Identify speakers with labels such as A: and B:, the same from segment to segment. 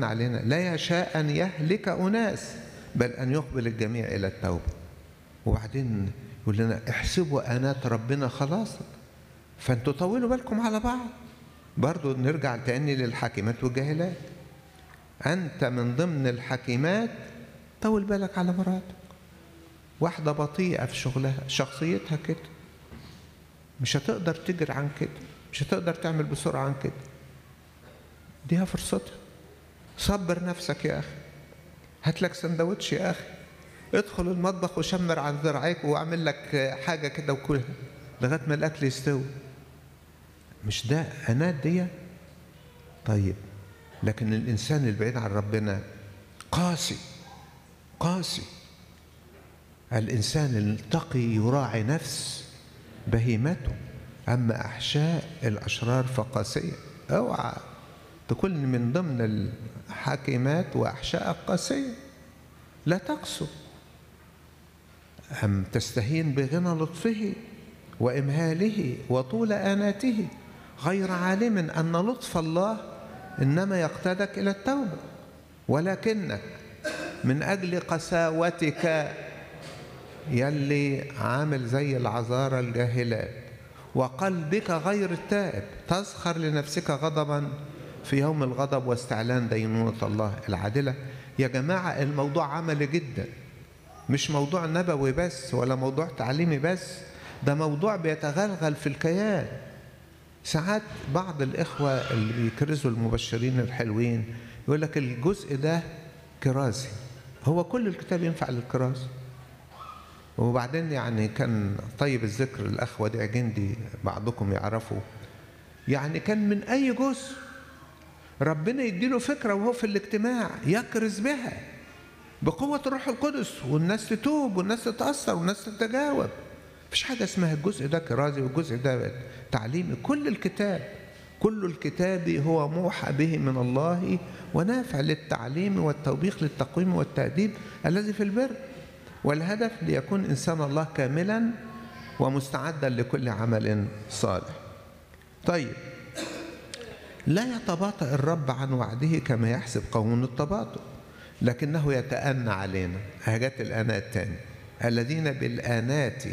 A: بيتأنى علينا لا يشاء أن يهلك أناس بل أن يقبل الجميع إلى التوبة وبعدين يقول لنا احسبوا أنات ربنا خلاص فانتوا طولوا بالكم على بعض برضو نرجع تاني للحاكمات والجاهلات أنت من ضمن الحكيمات طول بالك على مراتك واحدة بطيئة في شغلها شخصيتها كده مش هتقدر تجري عن كده مش هتقدر تعمل بسرعة عن كده اديها فرصتها صبر نفسك يا أخي هات لك سندوتش يا أخي ادخل المطبخ وشمر عن ذراعيك واعمل لك حاجة كده وكلها لغاية ما الأكل يستوي مش ده أنات دي طيب لكن الإنسان البعيد عن ربنا قاسي قاسي الإنسان التقي يراعي نفس بهيمته أما أحشاء الأشرار فقاسية اوعى تكون من ضمن الحاكمات وأحشاء القاسية لا تقسو أم تستهين بغنى لطفه وإمهاله وطول آناته غير عالم أن لطف الله إنما يقتدك إلى التوبة ولكنك من أجل قساوتك يلي عامل زي العذارى الجاهلات وقلبك غير التائب تزخر لنفسك غضبا في يوم الغضب واستعلان دينونة الله العادلة يا جماعة الموضوع عملي جدا مش موضوع نبوي بس ولا موضوع تعليمي بس ده موضوع بيتغلغل في الكيان ساعات بعض الإخوة اللي بيكرزوا المبشرين الحلوين يقول لك الجزء ده كرازي هو كل الكتاب ينفع للكرازة وبعدين يعني كان طيب الذكر الأخ وديع جندي بعضكم يعرفه يعني كان من أي جزء ربنا يديله فكرة وهو في الاجتماع يكرز بها بقوة الروح القدس والناس تتوب والناس تتأثر والناس تتجاوب مفيش حاجة اسمها الجزء ده كرازي والجزء ده تعليمي كل الكتاب كل الكتاب هو موحى به من الله ونافع للتعليم والتوبيخ للتقويم والتأديب الذي في البر والهدف ليكون إنسان الله كاملا ومستعدا لكل عمل صالح طيب لا يتباطأ الرب عن وعده كما يحسب قوم التباطؤ لكنه يتأنى علينا حاجات الآنات تاني الذين بالآنات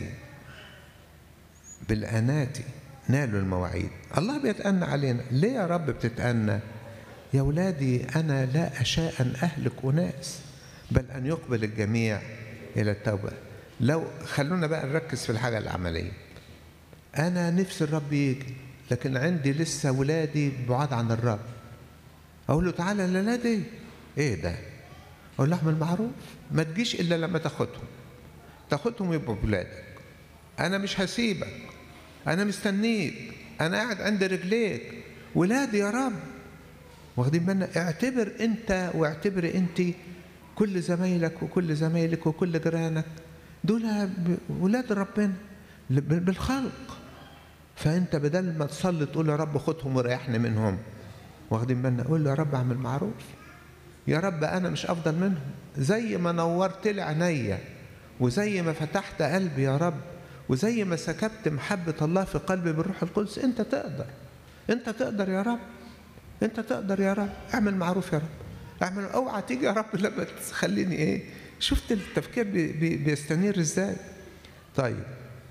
A: بالآنات نالوا المواعيد الله بيتأنى علينا ليه يا رب بتتأنى يا ولادي أنا لا أشاء أن أهلك أناس بل أن يقبل الجميع إلى التوبة لو خلونا بقى نركز في الحاجة العملية أنا نفسي الرب يجي لكن عندي لسه ولادي بعاد عن الرب أقول له تعالى لولادي إيه ده أقول له اعمل معروف ما تجيش إلا لما تاخدهم تاخدهم يبقوا ولادك أنا مش هسيبك أنا مستنيك أنا قاعد عند رجليك ولادي يا رب واخدين بالنا اعتبر أنت واعتبر أنت كل زمايلك وكل زمايلك وكل جيرانك دول ولاد ربنا بالخلق فانت بدل ما تصلي تقول يا رب خدهم وريحني منهم واخدين بالنا قول له يا رب اعمل معروف يا رب انا مش افضل منهم زي ما نورت لي عينيا وزي ما فتحت قلبي يا رب وزي ما سكبت محبة الله في قلبي بالروح القدس انت تقدر انت تقدر يا رب انت تقدر يا رب اعمل معروف يا رب اعمل اوعى تيجي يا رب لما تخليني ايه شفت التفكير بي بي بيستنير ازاي طيب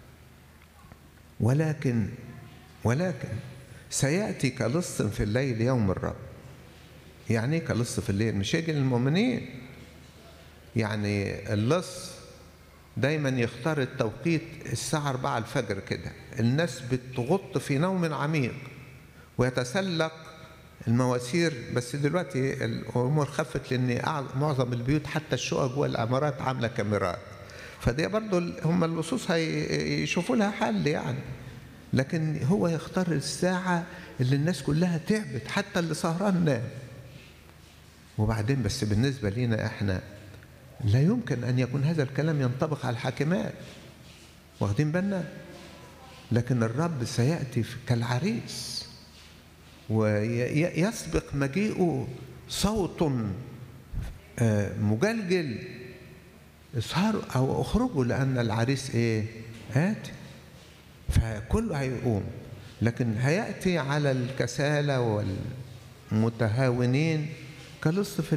A: ولكن ولكن سيأتي كلص في الليل يوم الرب يعني ايه كلص في الليل مش يجي للمؤمنين يعني اللص دايما يختار التوقيت الساعة 4 الفجر كده الناس بتغط في نوم عميق ويتسلق المواسير بس دلوقتي الامور خفت لان معظم البيوت حتى الشقق جوه العمارات عامله كاميرات فدي برضو هم اللصوص هيشوفوا لها حل يعني لكن هو يختار الساعة اللي الناس كلها تعبت حتى اللي سهران نام وبعدين بس بالنسبة لنا احنا لا يمكن أن يكون هذا الكلام ينطبق على الحاكمات واخدين بالنا لكن الرب سيأتي كالعريس ويسبق مجيئه صوت مجلجل اسهروا او اخرجوا لان العريس ايه آتي فكله هيقوم لكن هياتي على الكسالى والمتهاونين كلص في